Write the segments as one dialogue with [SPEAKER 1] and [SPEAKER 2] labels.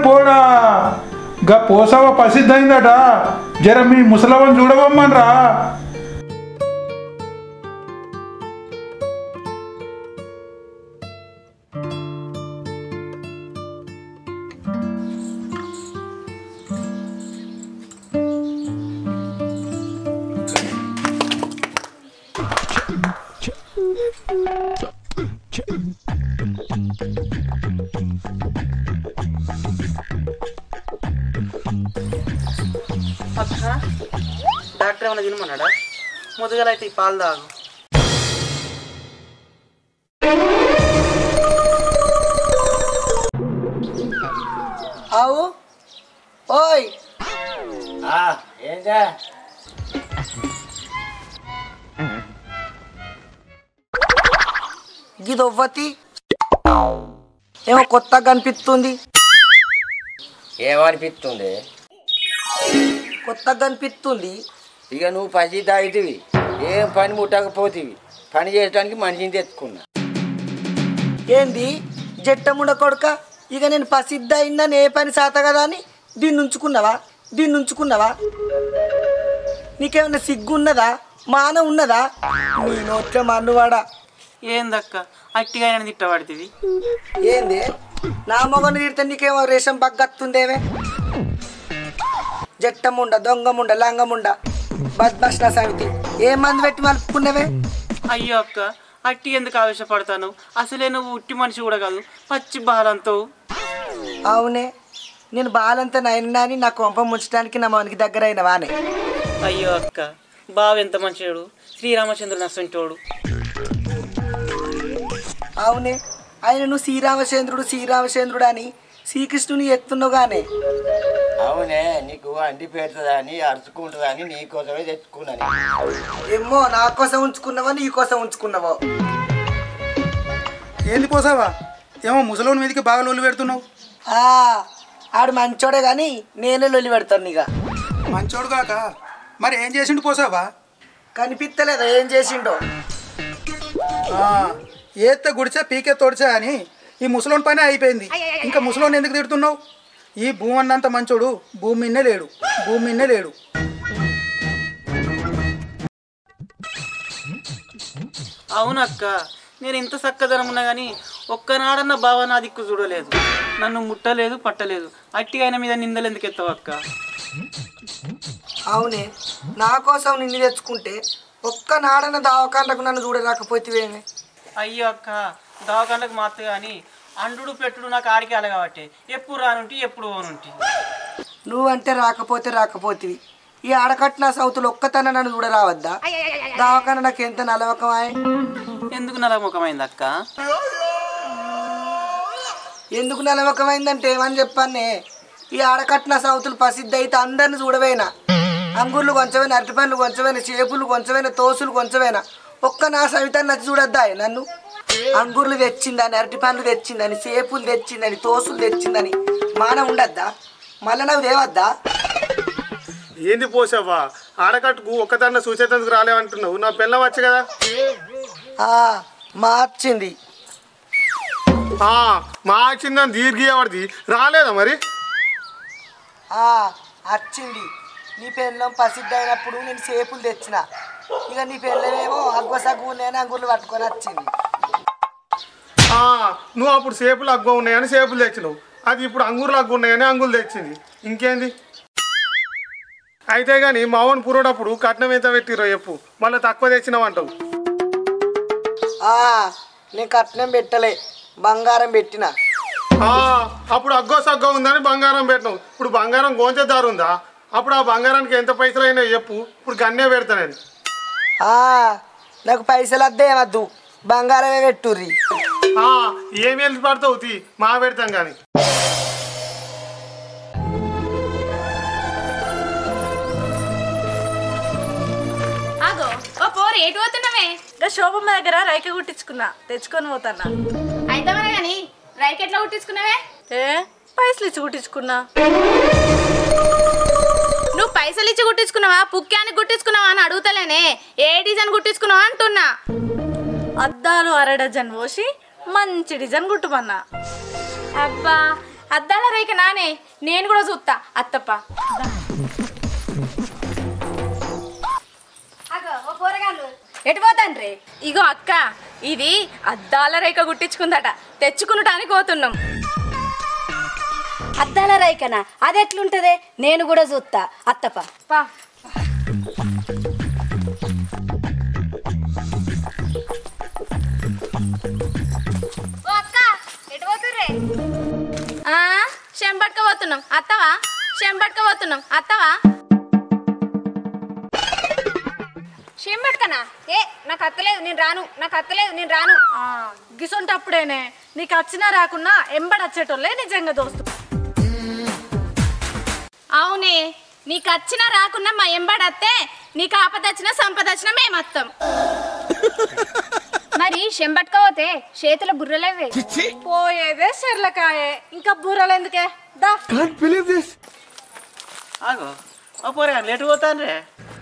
[SPEAKER 1] పోడా గా పోసావ ప్రసిద్ధైందట జర మీ ముసలవని చూడవమ్మన్రా
[SPEAKER 2] అక్క డాక్టర్ ఏమైనా తినమన్నాడా ముదుగలైతే ఈ పాలు తాగు
[SPEAKER 3] అవు ఓయ్
[SPEAKER 4] ఏంటా
[SPEAKER 3] గిదొవ్వతి ఏమో కొత్తగా కనిపిస్తుంది
[SPEAKER 4] ఏమనిపిస్తుంది
[SPEAKER 3] కొత్తగా కనిపిస్తుంది
[SPEAKER 4] ఇక నువ్వు పసి తాగితివి ఏం పని ముట్టకపోతివి పని చేయడానికి మనిషిని తెచ్చుకున్నా
[SPEAKER 3] ఏంది జట్టముండ కొడుక ఇక నేను ప్రసిద్ధ అయిందని ఏ పని సాత కదా అని దీన్ని ఉంచుకున్నావా దీన్ని ఉంచుకున్నావా నీకేమన్నా సిగ్గు ఉన్నదా మాన ఉన్నదా నీ నోట్లో మన్నువాడా
[SPEAKER 2] ఏందక్క అట్టిగా ఆయన తిట్టబడుతుంది
[SPEAKER 3] ఏంది నా మొగను తిడితే నీకేమో రేషం బగ్గత్తుందేమే జట్టముండ దొంగముండ లంగముండ బద్మాష్ల సమితి ఏ మంది పెట్టి మలుపుకున్నవే
[SPEAKER 2] అయ్యో అక్క అట్టి ఎందుకు ఆవేశపడతాను అసలే నువ్వు ఉట్టి మనిషి కూడా కాదు పచ్చి బాలంతో
[SPEAKER 3] అవునే నేను బాలంతా నైనా అని నా కొంప ముంచడానికి నా మౌనికి దగ్గర అయిన వానే
[SPEAKER 2] అయ్యో అక్క బావ ఎంత మంచివాడు శ్రీరామచంద్రుడు నష్టంటోడు
[SPEAKER 3] అవునే ఆయన నువ్వు శ్రీరామచంద్రుడు శ్రీరామచంద్రుడు అని శ్రీకృష్ణుని ఎత్తున్నావుగానే
[SPEAKER 4] అవునే నీకు అండి పెడుతుందా అని అరుచుకుంటుందా అని నీకోసమే తెచ్చుకున్నాను
[SPEAKER 3] ఏమో నా కోసం ఉంచుకున్నావో నీ కోసం ఉంచుకున్నావో
[SPEAKER 1] ఏంది పోసావా ఏమో ముసలోని మీదకి బాగా లొల్లి పెడుతున్నావు
[SPEAKER 3] ఆ, ఆడు మంచోడే కానీ నేనే లొల్లి పెడతాను ఇక
[SPEAKER 1] మంచోడు కాక మరి ఏం చేసిండు పోసావా
[SPEAKER 3] కనిపిస్తలేదా ఏం చేసిండో
[SPEAKER 1] ఏత్త గుడిచా పీకే తోడిచా అని ఈ ముసలోని పని అయిపోయింది ఇంకా ముసలోని ఎందుకు తిడుతున్నావు ఈ భూమి అన్నంత మంచోడు భూమి మిన్నే లేడు భూమి మిన్నే లేడు
[SPEAKER 2] అవునక్క నేను ఇంత చక్కదనం ఉన్నా కానీ ఒక్కనాడన్న బావ నా దిక్కు చూడలేదు నన్ను ముట్టలేదు పట్టలేదు అట్టిగా ఆయన మీద నిందలు ఎందుకు ఎత్తావు అక్క
[SPEAKER 3] అవునే నా కోసం నిన్ను తెచ్చుకుంటే ఒక్క నాడన దావకాండకు నన్ను చూడరాకపోతేవేమే
[SPEAKER 2] అయ్యో అక్క దవాఖానకు మాత్త కానీ అండుడు పెట్టుడు నాకు ఆడికి అల కాబట్టి ఎప్పుడు రానుంటి ఎప్పుడు పోనుంటి
[SPEAKER 3] నువ్వంటే రాకపోతే రాకపోతివి ఈ ఆడకట్న సౌతులు ఒక్కతన నన్ను చూడరావద్దా దావకాండ నాకు ఎంత నలవకమాయే
[SPEAKER 2] ఎందుకు నలముఖమైంది అక్క
[SPEAKER 3] ఎందుకు నలవకమైందంటే ఏమని చెప్పానే ఈ ఆడకట్న సౌతులు ప్రసిద్ధి అయితే అందరిని చూడవేనా అంగుర్లు కొంచెమైనా అరటిపండ్లు కొంచెమైనా చేపులు కొంచెమైనా తోసులు కొంచెమైనా ఒక్క నా సవితాన్ని నచ్చి చూడద్దా నన్ను అంగుర్లు తెచ్చిందని అరటిపండ్లు తెచ్చిందని చేపులు తెచ్చిందని తోసులు తెచ్చిందని మానం ఉండద్దా మళ్ళీ నాకు దేవద్దా
[SPEAKER 5] ఏంది పోసావా ఆడకట్టుకు ఒక్కదాన్న చూసేందుకు రాలేవంటున్నావు నా పిల్ల వచ్చు కదా
[SPEAKER 3] ఆ, మార్చింది
[SPEAKER 5] ఆ, మా వచ్చిందని దీర్ఘియవాడిది రాలేదా మరి
[SPEAKER 3] ఆ, వచ్చింది నీ పెళ్ళం ప్రసిద్ధి అయినప్పుడు నేను చేపులు తెచ్చిన ఇక నీ పెళ్ళమేమో అగ్వ సగ్గు నేను అంగుర్లు పట్టుకొని వచ్చింది
[SPEAKER 5] ఆ, నువ్వు అప్పుడు సేపులు అగ్గు ఉన్నాయని సేపులు తెచ్చినావు అది ఇప్పుడు అంగూర్లు అగ్గు ఉన్నాయని అంగులు తెచ్చింది ఇంకేంది అయితే కానీ మావన్ పురోడప్పుడు కట్నం ఎంత పెట్టిరో చెప్పు మళ్ళీ తక్కువ తెచ్చినావు
[SPEAKER 3] ఆ, నేను కట్నం పెట్టలే బంగారం పెట్టిన
[SPEAKER 5] ఆ, అప్పుడు అగ్గో సగ్గో ఉందని బంగారం పెట్టినావు ఇప్పుడు బంగారం గోంచెదారు ఉందా అప్పుడు ఆ బంగారానికి ఎంత పైసలు అయినా చెప్పు ఇప్పుడు గన్నే పెడతా నేను
[SPEAKER 3] ఆ, నాకు పైసలు వద్దే వద్దు బంగారమే పెట్టుర్రి
[SPEAKER 5] ఆ, ఏం వెళ్ళి పడతావు తీ మా పెడతాం కానీ
[SPEAKER 6] ఆగో ఓ పోరు ఏటు పోతున్నావే
[SPEAKER 7] ఇంకా శోభమ్మ దగ్గర రైక కుట్టించుకున్నా తెచ్చుకొని పోతానా
[SPEAKER 6] అయితే మరి కానీ రైక్ ఎట్లా కుట్టించుకున్నావే
[SPEAKER 7] ఏ పైసలు ఇచ్చి కుట్టించుకున్నా
[SPEAKER 6] నువ్వు పైసలు ఇచ్చి కుట్టించుకున్నావా పుక్యానికి కుట్టించుకున్నావా అని అడుగుతలేనే ఏ డిజైన్ కుట్టించుకున్నావా అంటున్నా
[SPEAKER 7] అద్దాలు అర డజన్ పోసి మంచి డిజైన్ కుట్టుమన్నా
[SPEAKER 6] అబ్బా అద్దాల రేఖ నానే నేను కూడా చూస్తా అత్తప్ప
[SPEAKER 8] ఎటు పోతాండ్రి
[SPEAKER 6] ఇగో అక్క ఇది అద్దాల రేఖ గుట్టించుకుందట తెచ్చుకునటానికి పోతున్నాం
[SPEAKER 8] అద్దాల రైకనా అది ఎట్లుంటదే నేను కూడా చూస్తా అత్తప
[SPEAKER 6] పా ఆ చెంబట్క పోతున్నాం అత్తవా చెంబట్క పోతున్నాం అత్తవా
[SPEAKER 8] చెంబట్టుకనా ఏ నాకు అత్తలేదు నేను రాను నాకు అత్తలేదు నేను రాను
[SPEAKER 7] గిసొంటప్పుడేనే నీకు వచ్చినా రాకున్నా ఎంబడి వచ్చేటోళ్ళే నిజంగా దోస్తు
[SPEAKER 6] అవునే నీకు వచ్చినా రాకున్నా మా ఎంబడత్తే నీకు ఆపద వచ్చినా సంపద వచ్చినా మేము వస్తాం
[SPEAKER 8] మరి చెంబట్టుకపోతే చేతుల బుర్రలేవే
[SPEAKER 7] పోయేదే చెర్లకాయే ఇంకా బూరలు ఎందుకే దా
[SPEAKER 2] ఆగో ఓ పోరగా లేటు పోతాన్రే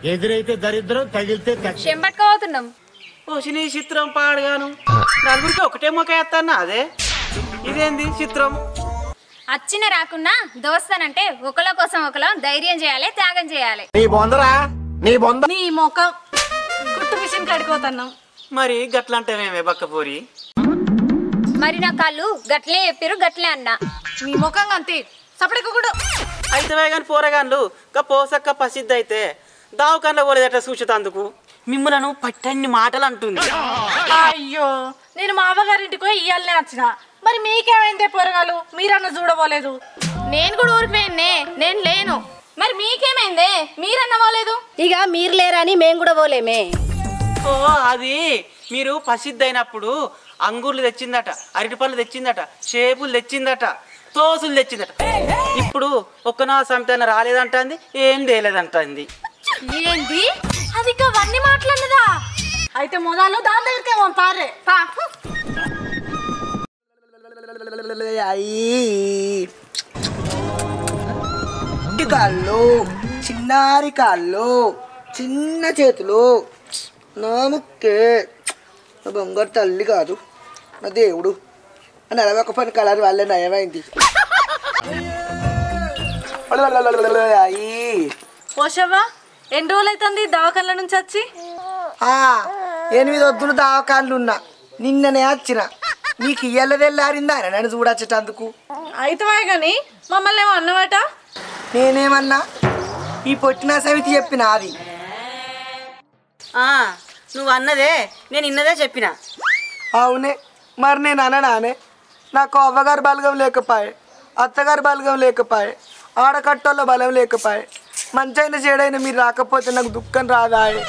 [SPEAKER 8] చెంబట్టుకపోతున్నాం
[SPEAKER 2] ఓ సినీ చిత్రం పాడుగాను నలుగురికి ఒకటే మొక్క వేస్తానా అదే ఇదేంది చిత్రం
[SPEAKER 8] అచ్చిన రాకున్నా దోస్తానంటే ఒకల కోసం ఒకలో ధైర్యం చేయాలి త్యాగం చేయాలి
[SPEAKER 7] నీ ముఖం కుట్టు మిషన్ కడుకోతున్నాం
[SPEAKER 2] మరి గట్లంటేమేమే బక్కపూరి
[SPEAKER 8] మరి నా కళ్ళు గట్లే చెప్పిరు గట్లే అన్నా
[SPEAKER 7] నీ ముఖం అంతే సపడికి కూడా
[SPEAKER 2] అయితే కానీ పోరగాన్లు గా పోసక్క ప్రసిద్ధి అయితే దావకాన్లో పోలేదట సూచితందుకు మిమ్మలను పట్టన్ని మాటలు అంటుంది
[SPEAKER 7] అయ్యో నేను మా అవ్వగారింటికి పోయి ఇయ్యాలనే వచ్చిన మరి మీకేమైందే పొరగాలు మీరన్న చూడబోలేదు
[SPEAKER 6] నేను కూడా ఊరికి పోయిన్నే నేను లేను మరి మీకేమైందే మీరన్న పోలేదు
[SPEAKER 8] ఇక మీరు లేరని మేము కూడా పోలేమే
[SPEAKER 2] ఓ అది మీరు ప్రసిద్ధి అయినప్పుడు అంగూర్లు తెచ్చిందట అరటి పళ్ళు తెచ్చిందట చేపులు తెచ్చిందట తోసులు తెచ్చిందట ఇప్పుడు ఒక్క నా సంతాన రాలేదంటుంది ఏం తేలేదంటుంది
[SPEAKER 6] ఏంది అది ఇంకా అవన్నీ మాట్లాడినదా
[SPEAKER 7] అయితే మొదలు దాని దగ్గరికి ఏమో పారే
[SPEAKER 6] పా
[SPEAKER 3] అయ్యి ఈ కాళ్ళు చిన్నారి కాళ్ళు చిన్న చేతులు నా ముక్కే నా బొంగారు తల్లి కాదు నా దేవుడు అని అలా ఒక పని కలర్ వాళ్ళే నయమైంది అయ్యి
[SPEAKER 7] పోషవ్వా ఎన్ని రోజులు అవుతుంది దవాఖాన నుంచి వచ్చి
[SPEAKER 3] ఆ, ఎనిమిది వద్దులు దావకాళ్ళు ఉన్నా నిన్ననే వచ్చిన నీకు ఇయ్యల తెల్లారిందా నన్ను చూడచ్చేటందుకు
[SPEAKER 7] అయితమే గాని మమ్మల్ని ఏమో అన్నమాట
[SPEAKER 3] నేనేమన్నా ఈ పొట్టిన సవితి చెప్పిన అది
[SPEAKER 2] ఆ, నువ్వు అన్నదే నేను ఇన్నదే చెప్పిన
[SPEAKER 3] అవునే మరి నేను అనడానే నాకు అవ్వగారు బలగం లేకపాయే అత్తగారు బలగం లేకపాయే ఆడకట్టోళ్ళ బలం లేకపాయే మంచైన చెడైన మీరు రాకపోతే నాకు దుఃఖం రాదాయే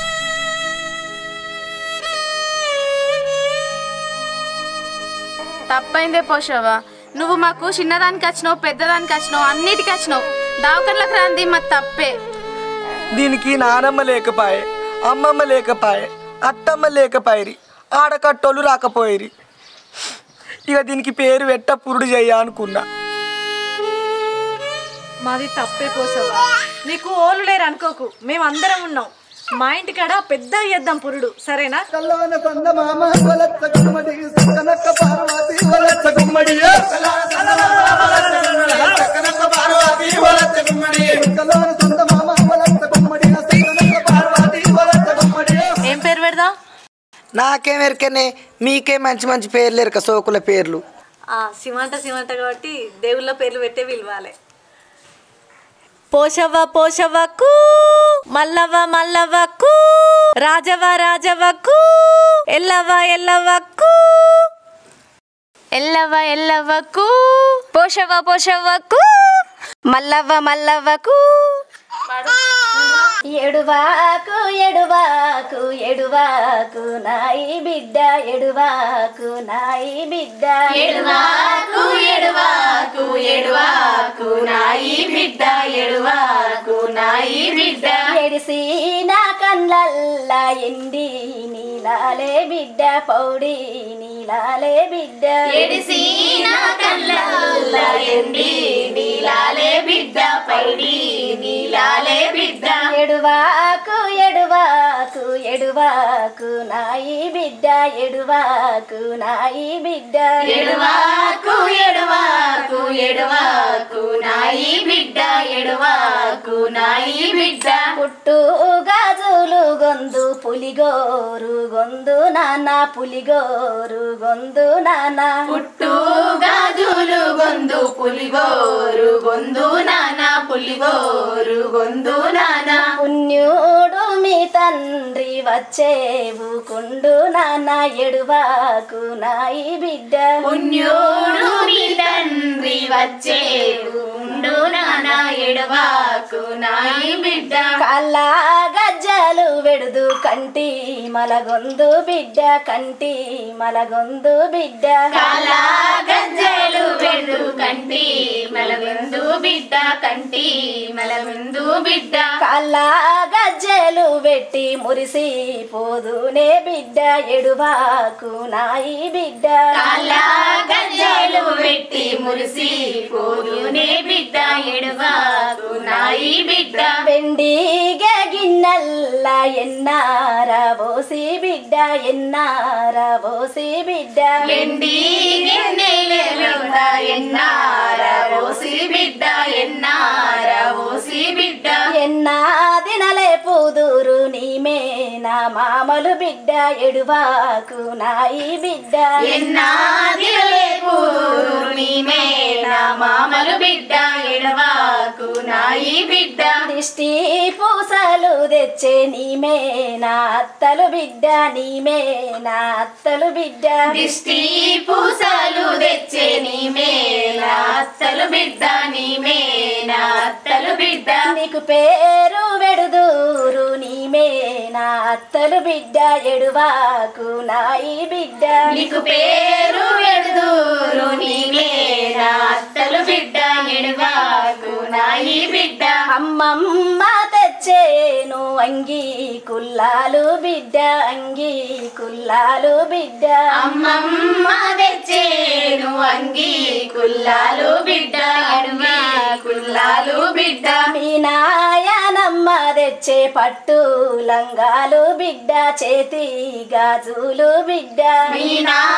[SPEAKER 6] తప్పైందే పోషవా నువ్వు మాకు చిన్నదానికి వచ్చినావు పెద్దదానికి వచ్చినావు అన్నిటికి వచ్చినావు దావకర్లకు రాంది మా తప్పే
[SPEAKER 3] దీనికి నానమ్మ లేకపాయే అమ్మమ్మ లేకపాయే అత్తమ్మ లేకపాయరి ఆడకట్టోళ్ళు రాకపోయిరి ఇక దీనికి పేరు వెట్ట పురుడు చెయ్య అనుకున్నా
[SPEAKER 7] మాది తప్పే పోసవ్వా నీకు ఓళ్ళు లేరు అనుకోకు మేము అందరం ఉన్నాం మా ఇంటికాడ పెద్ద చేద్దాం పురుడు సరేనా ఏం పేరు పెడదాం
[SPEAKER 3] నాకేం ఎరకనే మీకే మంచి మంచి పేర్లు ఎరక సోకుల పేర్లు
[SPEAKER 7] ఆ, సిమంట సిమంట కాబట్టి దేవుళ్ళ పేర్లు పెట్టే పిలవాలి పోషవ్వ పోషవ్వకు మల్లవ్వ మల్లవ్వకు రాజవ్వ రాజవ్వకు ఎల్లవ్వ ఎల్లవ్వకు
[SPEAKER 6] ఎల్లవ్వ ఎల్లవ్వకు
[SPEAKER 8] పోషవ్వ పోషవ్వకు మల్లవ్వ మల్లవ్వకు ఎడువాకు ఎడువాకు ఎడువాకు నాయి బిడ్డ ఎడువాకు నాయి బిడ్డ ఎడువాకు ఎడువాకు ఎడువాకు నాయి బిడ్డ ఎడువాకు నాయి బిడ్డ ఎడిసి నా కండ్లల్ల ఎండి నీలాలే బిడ్డ పౌడి నీలాలే బిడ్డ ఎడిసి నా కండ్లల్ల ఎండి నీలాలే బిడ్డ పౌడి నీలాలే బిడ్డ ఎడువాకు ఎడువాకు
[SPEAKER 9] ఎడువాకు నాయి బిడ్డ ఎడువాకు నాయి బిడ్డ
[SPEAKER 6] ఎడువాకు ఎడువాకు ఎడువాకు నాయి బిడ్డ ఎడువాకు నాయి బిడ్డ
[SPEAKER 9] పుట్టు గాజులు గొందు పులిగోరు గొందు నాన్న పులిగోరు గొందు నాన్న
[SPEAKER 6] పుట్టు గాజులు గొందు పులిగోరు గొందు నాన పులిగోరు గొందు నాన
[SPEAKER 9] పుణ్యుడు మీ తండ్రి వచ్చేవు కుండు నాన్న ఎడువాకు నాయి బిడ్డ
[SPEAKER 6] పుణ్యుడు మీ తండ్రి వచ్చే ఉండు నాన ఎడవాకు నాయి బిడ్డ
[SPEAKER 9] కళ్ళ గజ్జలు వెడుదు కంటి మలగొందు బిడ్డ కంటి మలగొందు బిడ్డ
[SPEAKER 6] కాలా గజ్జలు వెడు కంటి మలవిందు బిడ్డ కంటి మలవిందు బిడ్డ
[SPEAKER 9] కళ్ళ గజ్జలు పెట్టి మురిసి పోదునే బిడ్డ ఎడువాకు నాయి బిడ్డ
[SPEAKER 6] కాలా గజ్జలు పెట్టి మురిసి పోదునే బిడ్డ ఎడవాకు నాయి బిడ్డ
[SPEAKER 9] వెండి గిన్నెల్ల ఎన్నార పోసి బిడ్డ ఎన్నార పోసి బిడ్డ
[SPEAKER 6] ఎండి గిన్నెలెలుండ ఎన్నార ఓసి బిడ్డ ఎన్నార ఓసి బిడ్డ
[SPEAKER 9] ఎన్నా దినలే పూదురు నీమేనా మామలు బిడ్డ ఎడువాకు నాయి బిడ్డ
[SPEAKER 6] ఎన్నాదిలే పూరు నీమే నా మామలు బిడ్డ ఎడవాకు నాయి బిడ్డ
[SPEAKER 9] దిష్టి పూసలు తెచ్చే నీమేనా అత్తలు బిడ్డ నీమేనా అత్తలు బిడ్డ
[SPEAKER 6] దిష్టి పూసలు తెచ్చే నీమే నా అత్తలు బిడ్డ నీమే నా అత్తలు బిడ్డ
[SPEAKER 9] నీకు పేరు వెడుదూరు నీమేనా అత్తలు బిడ్డ ఎడువాకు నాయి బిడ్డ
[SPEAKER 6] నీకు పేరు ఎడుదూరు నీమే నా అత్తలు బిడ్డ ఎడవాకు నాయి బిడ్డ
[SPEAKER 9] అమ్మమ్మ తెచ్చేను అంగి కుల్లాలు బిడ్డ అంగి కుల్లాలు బిడ్డ
[SPEAKER 6] అమ్మమ్మ తెచ్చేను అంగి కుల్లాలు బిడ్డ అడుగి కుల్లాలు బిడ్డ
[SPEAKER 9] మీ నాయనమ్మ తెచ్చే పట్టు లంగాలు బిడ్డ చేతి గాజులు బిడ్డ
[SPEAKER 6] మీ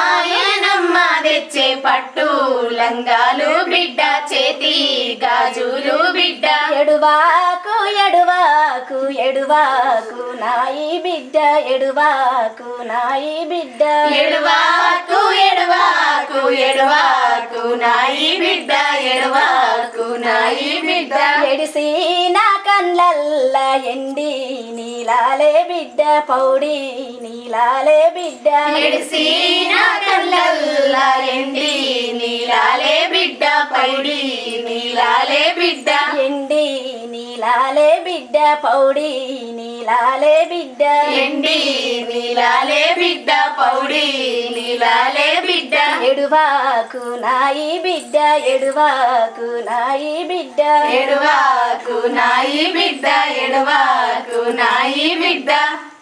[SPEAKER 6] నాయనమ్మ తెచ్చే పట్టు లంగాలు బిడ్డ చేతి గాజులు బిడ్డ
[SPEAKER 9] ఎడువాకు ఎడువాకు ఎడువాకు నాయి బిడ్డ ఎడువాకు నాయి బిడ్డ
[SPEAKER 6] ఎడవాకు ఎడవాకు ఎడవాకు నాయి బిడ్డ ఎడవాకు నాయి బిడ్డ
[SPEAKER 9] ఎడిసిన కళ్ళల్ల ఎండి నీలాలే బిడ్డ పౌడి నీలాలే బిడ్డ
[SPEAKER 6] ఎడిసిన కళ్ళల్లా ఎండి నీలాలే బిడ్డ పైడి నీలాలే బిడ్డ
[SPEAKER 9] ఎండి నీలాలే బిడ్డ పౌడి నీలాలే బిడ్డ
[SPEAKER 6] ఎండి నీలాలే బిడ్డ పౌడి నీలాలే బిడ్డ
[SPEAKER 9] ఎడువాకు నాయి బిడ్డ ఎడువాకు నాయి బిడ్డ
[SPEAKER 6] ఎడవాకు నాయి బిడ్డ ఎడవాకు నాయి బిడ్డ